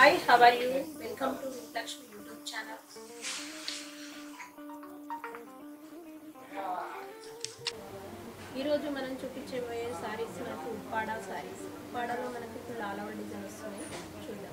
Hi how are you welcome to Lakshmi YouTube channel ఈరోజు మనం చూపించబోయే సారీస్ మనకు ఉప్పాడ సారీస్ ఉప్పాడలో మనకి ఇప్పుడు ఆల్ ఓవర్ డిజైన్ వస్తున్నాయి చూద్దాం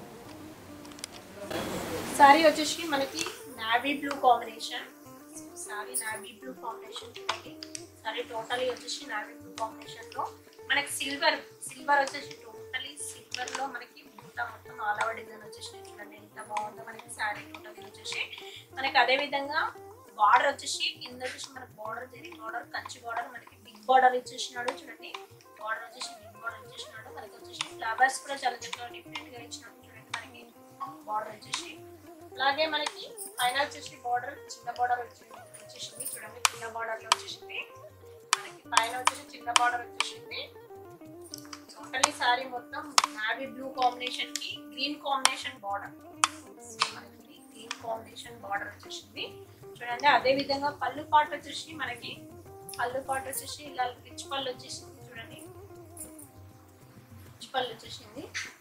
సారీ వచ్చేసి మనకి navy blue combination sari navy blue combination చూడండి సారీ టోటలీ వచ్చేసి నావీ బ్లూ కాంబినేషన్లో మనకి సిల్వర్ సిల్వర్ వచ్చేసి టోటలీ సిల్వర్లో మనకి బుట్ట మొత్తం ఆల్ ఓవర్ డిజైన్ వచ్చేసి చూడండి ఎంత బాగుందో మనకి సారీ టోటలీ వచ్చేసి మనకి అదే విధంగా బార్డర్ వచ్చేసి కింద వచ్చేసి మనకి బార్డర్ జరిగి బార్డర్ కంచి బార్డర్ మనకి బిగ్ బార్డర్ ఇచ్చేసినాడు చూడండి బార్డర్ వచ్చేసి బిగ్ బార్డర్ ఇచ్చేసినాడు మనకి వచ్చేసి ఫ్లవర్స్ కూడా చాలా చక్కగా డిఫరెంట్ గా ఇచ్చినాడు చూడండి మనకి బార్డర్ వచ్చేసి అలాగే మనకి పైన వచ్చేసి బార్డర్ చిన్న బార్డర్ వచ్చేసింది చూడండి చిన్న బార్డర్ లో వచ్చేసింది మనకి పైన వచ్చేసి చిన్న బార్డర్ వచ్చేసింది టోటలీ సారీ మొత్తం నావీ బ్లూ కాంబినేషన్ కి గ్రీన్ కాంబినేషన్ బార్డర్ మనకి గ్రీన్ కాంబినేషన్ బార్డర్ వచ్చేసింది చూడండి అదే విధంగా పళ్ళు పాటు వచ్చేసి మనకి పళ్ళు పాటు వచ్చేసి ఇలా రిచ్ పళ్ళు వచ్చేసింది చూడండి రిచ్ పళ్ళు వచ్చేసింది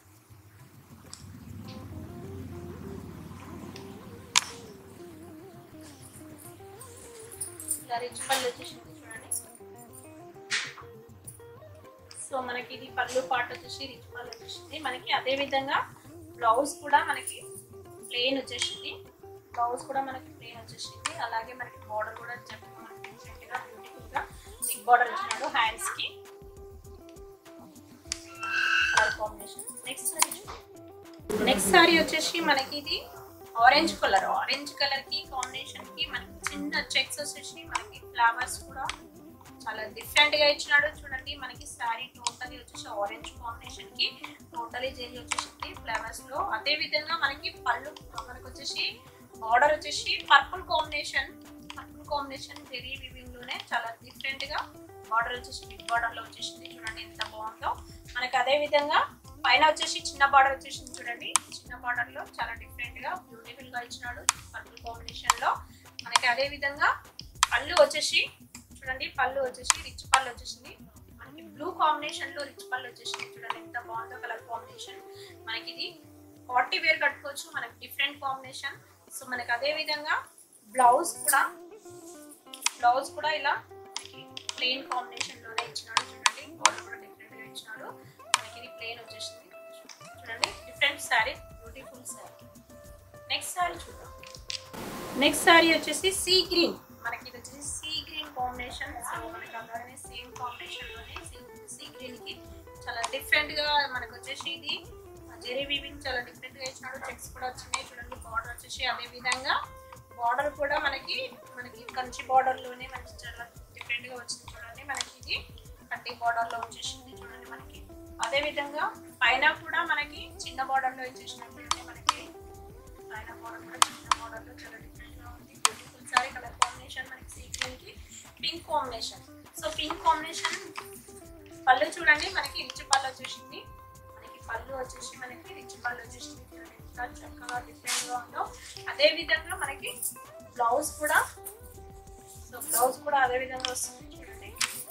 ఇలా రిచ్ పళ్ళు వచ్చేసింది చూడండి సో మనకి ఇది పళ్ళు పాటు వచ్చేసి రిచ్ పళ్ళు వచ్చేసింది మనకి అదే విధంగా బ్లౌజ్ కూడా మనకి ప్లెయిన్ వచ్చేసింది బ్లౌజ్ కూడా మనకి ప్లెయిన్ వచ్చేసింది అలాగే మనకి బార్డర్ కూడా చక్కగా డిఫరెంట్ గా బ్యూటిఫుల్ గా బిగ్ బార్డర్ వచ్చినాడు హ్యాండ్స్ కి colour combination next sari next sari వచ్చేసి మనకి ఇది ఆరెంజ్ కలర్ ఆరెంజ్ కలర్ కి కాంబినేషన్ కి మనకి చిన్న చెక్స్ వచ్చేసి మనకి ఫ్లవర్స్ కూడా చాలా డిఫరెంట్ గా ఇచ్చినాడు చూడండి మనకి సారీ టోటలీ వచ్చేసి ఆరెంజ్ కాంబినేషన్ కి టోటలీ జెరీ వచ్చేసింది ఫ్లవర్స్ లో అదే విధంగా మనకి పళ్ళు మనకి వచ్చేసి బార్డర్ వచ్చేసి purple combination purple combination zari weaving లోనే చాలా డిఫరెంట్ గా బార్డర్ వచ్చేసి బిగ్ బార్డర్ లో వచ్చేసింది చూడండి ఎంత బాగుందో మనకి అదే విధంగా పైన వచ్చేసి చిన్న బార్డర్ వచ్చేసింది చూడండి చిన్న బార్డర్ లో చాలా డిఫరెంట్ గా బ్యూటిఫుల్ గా ఇచ్చినాడు పర్పుల్ కాంబినేషన్ లో మనకి అదే విధంగా పళ్ళు వచ్చేసి చూడండి పళ్ళు వచ్చేసి రిచ్ పళ్ళు వచ్చేసింది మనకి బ్లూ కాంబినేషన్ లో రిచ్ పళ్ళు వచ్చేసింది చూడండి ఎంత బాగుందో కలర్ కాంబినేషన్ మనకి ఇది పార్టీ వేర్ కట్టుకోవచ్చు మనకి డిఫరెంట్ కాంబినేషన్ సో మనకి అదే విధంగా బ్లౌజ్ కూడా బ్లౌజ్ కూడా ఇలా ప్లెయిన్ కాంబినేషన్ లోనే ఇచ్చినాడు చూడండి బార్డర్ కూడా డిఫరెంట్ గా ఇచ్చినాడు మనకి ఇది ప్లెయిన్ వచ్చేసింది చూడండి different sari beautiful sari next sari చూద్దాం నెక్స్ట్ శారీ వచ్చేసి సీ గ్రీన్ మనకి ఇది వచ్చేసి సీ గ్రీన్ కాంబినేషన్ సో మనకి అలాగే సేమ్ కాంబినేషన్ లోనే సీ గ్రీన్ కి చాలా డిఫరెంట్ గా మనకు వచ్చేసి ఇది జెరీ వీవింగ్ చాలా డిఫరెంట్ గా ఇచ్చినాడు చెక్స్ కూడా వచ్చినాయి చూడండి బార్డర్ వచ్చేసి అదే విధంగా బార్డర్ కూడా మనకి మనకి కంచి బార్డర్ లోనే మనకి చాలా డిఫరెంట్ గా వచ్చింది చూడండి మనకి ఇది కట్టి బార్డర్ లో వచ్చేసింది చూడండి మనకి అదే విధంగా పైన కూడా మనకి చిన్న బార్డర్ లో ఇచ్చేసినట్టు చూడండి మనకి పైన బార్డర్ కూడా చిన్న బార్డర్ లో చాలా డిఫరెంట్ గా ఉంది బ్యూటిఫుల్ సారీ కలర్ కాంబినేషన్ మనకి సీ గ్రీన్ కి pink combination so pink combination pallu చూడండి మనకి రిచ్ పళ్ళు వచ్చేసింది మనకి పళ్ళు వచ్చేసి మనకి రిచ్ పళ్ళు వచ్చేసింది చూడండి ఎంత చక్కగా డిఫరెంట్ గా ఉందో అదే విధంగా మనకి బ్లౌజ్ కూడా సో బ్లౌజ్ కూడా అదే విధంగా వస్తుంది చూడండి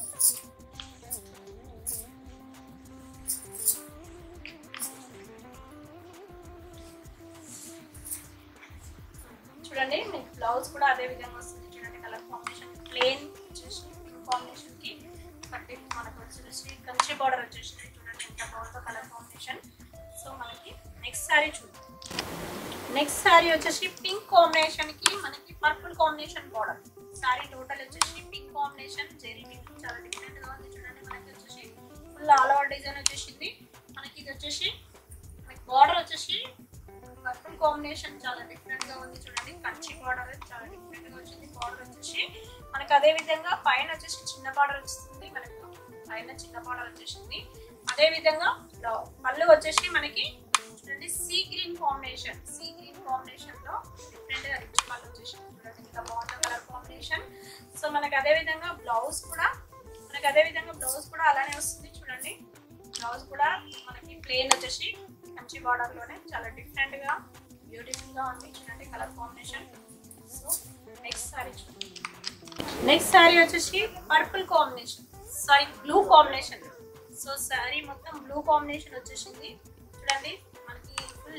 చూడండి మీకు బ్లౌజ్ కూడా అదే విధంగా వస్తుంది చూడండి కలర్ కాంబినేషన్ ప్లెయిన్ వచ్చేసి కాంబినేషన్ కి కట్టి మనకు వచ్చేసి కంచి బార్డర్ వచ్చేసింది చూడండి ఎంత బాగుందో కలర్ కాంబినేషన్ సో మనకి నెక్స్ట్ సారీ చూద్దాం నెక్స్ట్ సారీ వచ్చేసి పింక్ కాంబినేషన్ కి మనకి purple combination border sari total వచ్చేసి పింక్ కాంబినేషన్ జెరీ పింక్ చాలా డిఫరెంట్ గా ఉంది చూడండి మనకి వచ్చేసి ఫుల్ ఆల్ ఓవర్ డిజైన్ వచ్చేసింది మనకి ఇది వచ్చేసి మనకి బార్డర్ వచ్చేసి పర్పుల్ కాంబినేషన్ చాలా డిఫరెంట్ గా ఉంది చూడండి కంచి బార్డర్ చాలా డిఫరెంట్ గా వచ్చింది బార్డర్ వచ్చేసి మనకి అదే విధంగా పైన వచ్చేసి చిన్న బార్డర్ వస్తుంది మనకు పైన చిన్న బార్డర్ వచ్చేసింది అదే విధంగా పళ్ళు వచ్చేసి మనకి చూడండి sea green combination sea green combination లో డిఫరెంట్ గా రిచ్ పళ్ళు వచ్చేసింది చూడండి ఎంత బాగుంది కలర్ కాంబినేషన్ సో మనకి అదే విధంగా బ్లౌజ్ కూడా మనకి అదే విధంగా బ్లౌజ్ కూడా అలానే వస్తుంది చూడండి బ్లౌజ్ కూడా మనకి ప్లెయిన్ వచ్చేసి మంచి బార్డర్ లోనే చాలా డిఫరెంట్ గా బ్యూటిఫుల్ గా ఉంది చూడండి colour combination so next sari next sari వచ్చేసి purple combination sari blue combination so sari మొత్తం బ్లూ కాంబినేషన్ వచ్చేసింది చూడండి మనకి ఫుల్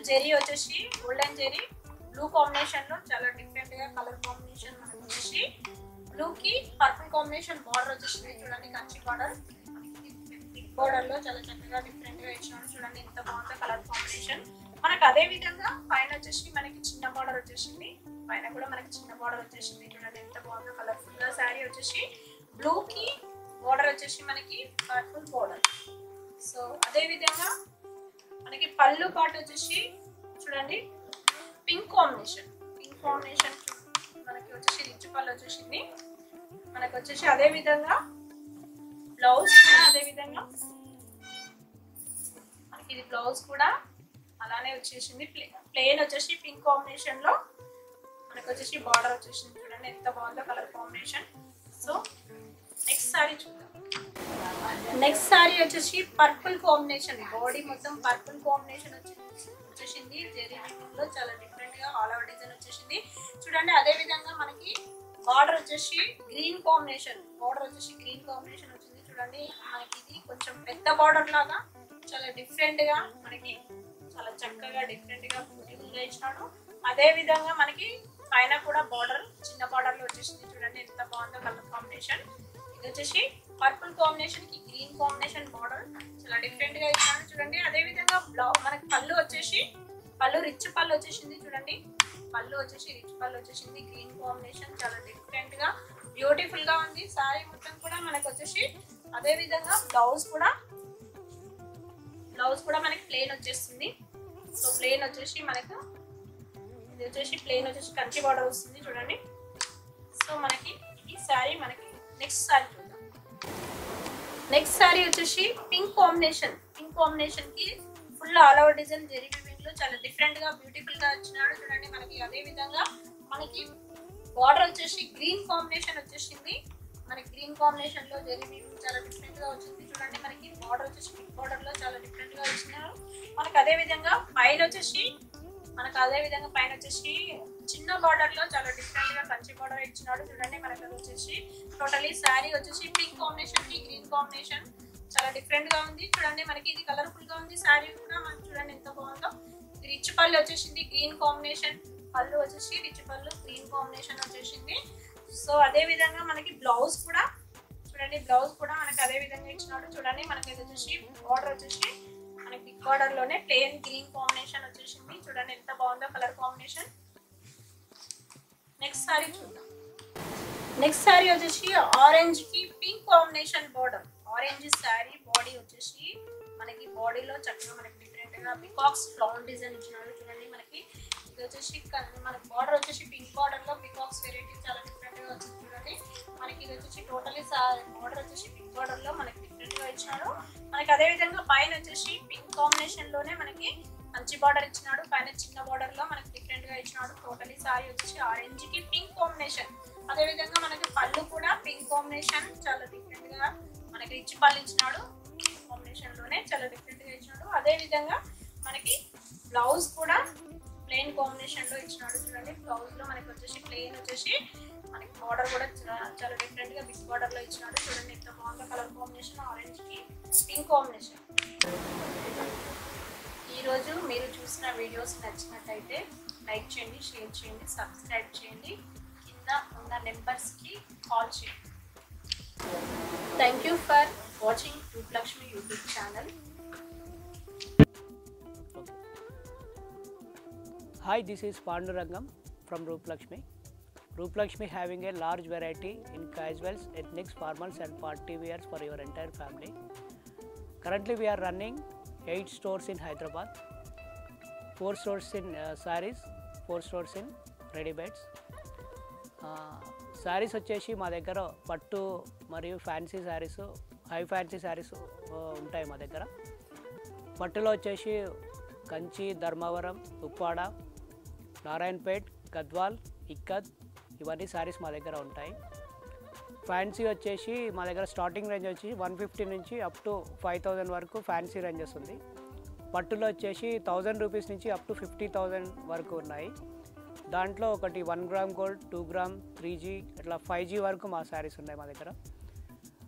జెరీ వచ్చేసి గోల్డెన్ జెరీ బ్లూ కాంబినేషన్ లో చాలా డిఫరెంట్ గా కలర్ కాంబినేషన్ మనకు వచ్చేసి బ్లూ కి పర్పుల్ కాంబినేషన్ బార్డర్ వచ్చేసింది చూడండి కంచి బార్డర్ బిగ్ బార్డర్ లో చాలా చక్కగా డిఫరెంట్ గా ఇచ్చినాడు చూడండి ఎంత బాగుందో కలర్ కాంబినేషన్ మనకు అదే విధంగా పైన వచ్చేసి మనకి చిన్న బార్డర్ వచ్చేసింది పైన కూడా మనకి చిన్న బార్డర్ వచ్చేసింది చూడండి ఎంత బాగుందో కలర్ఫుల్ గా శారీ వచ్చేసి బ్లూ కి బార్డర్ వచ్చేసి మనకి పర్పుల్ బార్డర్ సో అదే విధంగా మనకి పళ్ళు పాటు వచ్చేసి చూడండి పింక్ కాంబినేషన్ పింక్ కాంబినేషన్ మనకి వచ్చేసి రిచ్ పళ్ళు వచ్చేసింది మనకి వచ్చేసి అదే విధంగా బ్లౌజ్ కూడా అదే విధంగా మనకి ఇది బ్లౌజ్ కూడా అలానే వచ్చేసింది ప్లేన్ వచ్చేసి పింక్ కాంబినేషన్ లో మనకి వచ్చేసి బార్డర్ వచ్చేసింది చూడండి ఎంత బాగుందో colour combination so next sari చూద్దాం నెక్స్ట్ సారీ వచ్చేసి పర్పుల్ కాంబినేషన్ బాడీ మొత్తం పర్పుల్ కాంబినేషన్ వచ్చేసింది జెరీ లో చాలా డిఫరెంట్ గా ఆల్ ఓవర్ డిజైన్ వచ్చేసింది చూడండి అదే విధంగా మనకి బార్డర్ వచ్చేసి గ్రీన్ కాంబినేషన్ బార్డర్ వచ్చేసి గ్రీన్ కాంబినేషన్ వచ్చింది చూడండి మనకి ఇది కొంచెం పెద్ద బార్డర్ లాగా చాలా డిఫరెంట్ గా మనకి చాలా చక్కగా డిఫరెంట్ గా బ్యూటిఫుల్ గా ఇచ్చినాడు అదే విధంగా మనకి పైన కూడా బార్డర్ చిన్న బార్డర్ లో వచ్చేసింది చూడండి ఎంత బాగుందో కలర్ కాంబినేషన్ ఇది వచ్చేసి పర్పుల్ కాంబినేషన్ కి గ్రీన్ కాంబినేషన్ బార్డర్ చాలా డిఫరెంట్ గా ఇచ్చాను చూడండి అదే విధంగా బ్లౌ మనకి పళ్ళు వచ్చేసి పళ్ళు రిచ్ పళ్ళు వచ్చేసింది చూడండి పళ్ళు వచ్చేసి రిచ్ పళ్ళు వచ్చేసింది గ్రీన్ కాంబినేషన్ చాలా డిఫరెంట్ గా బ్యూటిఫుల్ గా ఉంది సారీ మొత్తం కూడా మనకు వచ్చేసి అదే విధంగా బ్లౌజ్ కూడా బ్లౌజ్ కూడా మనకి ప్లేన్ వచ్చేస్తుంది సో ప్లేన్ వచ్చేసి మనకు ఇది వచ్చేసి ప్లేన్ వచ్చేసి కంచి బార్డర్ వస్తుంది చూడండి సో మనకి ఈ శారీ మనకి నెక్స్ట్ శారీ చూద్దాం నెక్స్ట్ శారీ వచ్చేసి పింక్ కాంబినేషన్ పింక్ కాంబినేషన్ కి full all over design zari weaving లో చాలా డిఫరెంట్ గా బ్యూటిఫుల్ గా వచ్చినాడు చూడండి మనకి అదే విధంగా మనకి బార్డర్ వచ్చేసి గ్రీన్ కాంబినేషన్ వచ్చేసింది మనకి గ్రీన్ కాంబినేషన్ లో జెరీ వీవింగ్ చాలా డిఫరెంట్ గా వచ్చింది చూడండి మనకి బార్డర్ వచ్చేసి పింక్ బార్డర్ లో చాలా డిఫరెంట్ గా వచ్చినారు మనకి అదే విధంగా పైన వచ్చేసి మనకు అదే విధంగా పైన వచ్చేసి చిన్న బార్డర్ లో చాలా డిఫరెంట్ గా కంచి బార్డర్ ఇచ్చినాడు చూడండి మనకి అది వచ్చేసి టోటలీ శారీ వచ్చేసి పింక్ కాంబినేషన్ కి గ్రీన్ కాంబినేషన్ చాలా డిఫరెంట్ గా ఉంది చూడండి మనకి ఇది కలర్ఫుల్ గా ఉంది శారీ కూడా మనకి చూడండి ఎంత బాగుందో ఇది రిచ్ పళ్ళు వచ్చేసింది గ్రీన్ కాంబినేషన్ పళ్ళు వచ్చేసి రిచ్ పళ్ళు గ్రీన్ కాంబినేషన్ వచ్చేసింది సో అదే విధంగా మనకి బ్లౌజ్ కూడా చూడండి బ్లౌజ్ కూడా మనకి అదే విధంగా ఇచ్చినాడు చూడండి మనకి ఇది వచ్చేసి బార్డర్ వచ్చేసి మనకి బిగ్ బార్డర్ లోనే ప్లేన్ గ్రీన్ కాంబినేషన్ వచ్చేసింది చూడండి ఎంత బాగుందో కలర్ కాంబినేషన్ నెక్స్ట్ సారీ చూద్దాం నెక్స్ట్ సారీ వచ్చేసి ఆరెంజ్ కి pink combination border orange sari body వచ్చేసి మనకి బాడీలో చక్కగా మనకి డిఫరెంట్ గా పికాక్స్ ఫ్లవర్ డిజైన్ ఇచ్చినాడు చూడండి మనకి ఇది వచ్చేసి కన్- మనకి బార్డర్ వచ్చేసి పింక్ బార్డర్ లో పికాక్స్ వెరైటీ చాలా డిఫరెంట్ గా వచ్చింది చూడండి మనకి ఇది వచ్చేసి టోటలీ బార్డర్ వచ్చేసి పింక్ బార్డర్ లో మనకి డిఫరెంట్ గా ఇచ్చినాడు మనకి అదే విధంగా పైన వచ్చేసి పింక్ కాంబినేషన్ లోనే మనకి మంచి బార్డర్ ఇచ్చినాడు పైన చిన్న బార్డర్ లో మనకి డిఫరెంట్ గా ఇచ్చినాడు టోటలీ సారీ వచ్చేసి ఆరెంజ్ కి పింక్ కాంబినేషన్ అదే విధంగా మనకి పళ్ళు కూడా పింక్ కాంబినేషన్ చాలా డిఫరెంట్ గా మనకి రిచ్ పళ్ళు ఇచ్చినాడు కాంబినేషన్ లోనే చాలా డిఫరెంట్ గా ఇచ్చినాడు అదే విధంగా మనకి బ్లౌజ్ కూడా ప్లెయిన్ కాంబినేషన్ లో ఇచ్చినాడు చూడండి బ్లౌజ్ లో మనకి వచ్చేసి ప్లెయిన్ వచ్చేసి మనకి బార్డర్ కూడా చా- చాలా డిఫరెంట్ గా బిగ్ బార్డర్ లో ఇచ్చినాడు చూడండి ఎంత బాగుందో కలర్ కాంబినేషన్ ఆరెంజ్ కి పింక్ కాంబినేషన్ ఈరోజు మీరు చూసిన వీడియోస్ నచ్చినట్టయితే లైక్ చేయండి షేర్ చేయండి సబ్స్క్రైబ్ చేయండి కింద ఉన్న నెంబర్స్కి కాల్ చేయండి thank you for watching Rupalakshmi YouTube channel Hi, this is Pandurangam from Roop Lakshmi. Roop Lakshmi having a large variety in casuals, ethnics, formals and party wears for your entire family. Currently we are running 8 stores in Hyderabad, 4 stores in uh, sarees, 4 stores in ready beds. Saris వచ్చేసి మా దగ్గర పట్టు మరియు fancy saris high fancy saris ఉంటాయి మా దగ్గర పట్టులో వచ్చేసి కంచి ధర్మవరం ఉప్పాడ నారాయణపేట్ గద్వాల్ ఇక్కత్ ఇవన్నీ శారీస్ మా దగ్గర ఉంటాయి ఫ్యాన్సీ వచ్చేసి మా దగ్గర స్టార్టింగ్ రేంజ్ వచ్చి వన్ ఫిఫ్టీ నుంచి అప్ టు ఫైవ్ థౌజండ్ వరకు ఫ్యాన్సీ రేంజెస్ ఉంది పట్టులో వచ్చేసి థౌజండ్ రూపీస్ నుంచి అప్ టు ఫిఫ్టీ థౌజండ్ వరకు ఉన్నాయి దాంట్లో ఒకటి one gram gold two gram three G ఇట్లా ఫైవ్ జీ వరకు మా శారీస్ ఉన్నాయి మా దగ్గర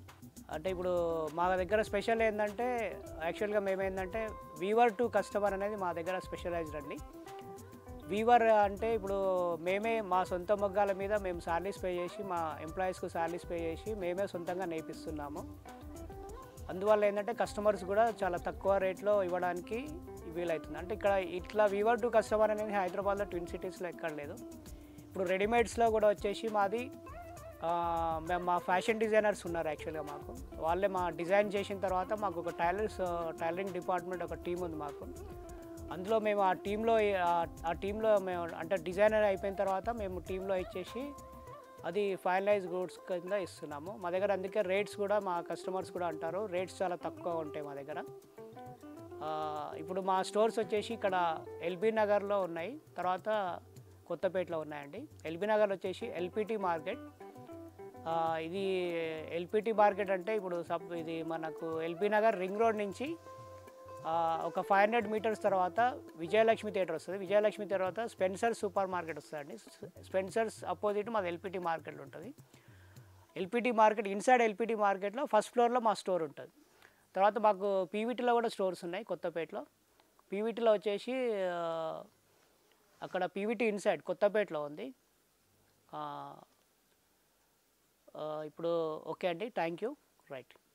అంటే ఇప్పుడు మా దగ్గర స్పెషల్ ఏంటంటే యాక్చువల్గా మేమేంటంటే వీవర్ టు కస్టమర్ అనేది మా దగ్గర స్పెషలైజ్డ్ అండి వీవర్ అంటే ఇప్పుడు మేమే మా సొంత మొగ్గాల మీద మేము శాలరీస్ పే చేసి మా ఎంప్లాయీస్కు శాలరీస్ పే చేసి మేమే సొంతంగా నేర్పిస్తున్నాము అందువల్ల ఏంటంటే కస్టమర్స్ కూడా చాలా తక్కువ రేట్లో ఇవ్వడానికి వీలవుతుంది అంటే ఇక్కడ ఇట్లా వీవర్ టు కస్టమర్ అనేది హైదరాబాద్లో ట్విన్ సిటీస్లో ఎక్కడ లేదు ఇప్పుడు రెడీమేడ్స్లో కూడా వచ్చేసి మాది ఆ, మేము మా ఫ్యాషన్ డిజైనర్స్ ఉన్నారు యాక్చువల్గా మాకు వాళ్ళే మా డిజైన్ చేసిన తర్వాత మాకు ఒక టైలర్స్ టైలరింగ్ డిపార్ట్మెంట్ ఒక టీం ఉంది మాకు అందులో మేము ఆ టీంలో ఆ టీంలో మేము అంటే డిజైనర్ అయిపోయిన తర్వాత మేము టీంలో ఇచ్చేసి అది ఫైనలైజ్ గూడ్స్ కింద ఇస్తున్నాము మా దగ్గర అందుకే రేట్స్ కూడా మా కస్టమర్స్ కూడా అంటారు రేట్స్ చాలా తక్కువ ఉంటాయి మా దగ్గర ఆ, ఇప్పుడు మా స్టోర్స్ వచ్చేసి ఇక్కడ ఎల్బీ నగర్లో ఉన్నాయి తర్వాత కొత్తపేటలో ఉన్నాయండి ఎల్బీ నగర్ వచ్చేసి ఎల్పిటి మార్కెట్ ఆ, ఇది ఎల్పిటి మార్కెట్ అంటే ఇప్పుడు సబ్ ఇది మనకు ఎల్బీ నగర్ రింగ్ రోడ్ నుంచి ఆ, ఒక ఫైవ్ హండ్రెడ్ మీటర్స్ తర్వాత విజయలక్ష్మి థియేటర్ వస్తుంది విజయలక్ష్మి తర్వాత స్పెన్సర్ సూపర్ మార్కెట్ వస్తుందండి స్పెన్సర్స్ అపోజిట్ మాది ఎల్పిటి మార్కెట్ ఉంటుంది ఎల్పిటి మార్కెట్ ఇన్సైడ్ ఎల్పిటి మార్కెట్లో ఫస్ట్ ఫ్లోర్లో మా స్టోర్ ఉంటుంది తర్వాత మాకు పీవీటీలో కూడా స్టోర్స్ ఉన్నాయి కొత్తపేటలో పీవీటీలో వచ్చేసి ఆ, అక్కడ పీవీటీ ఇన్సైడ్ కొత్తపేటలో ఉంది ఆ, ఆ, ఇప్పుడు ఓకే అండి థ్యాంక్ యూ రైట్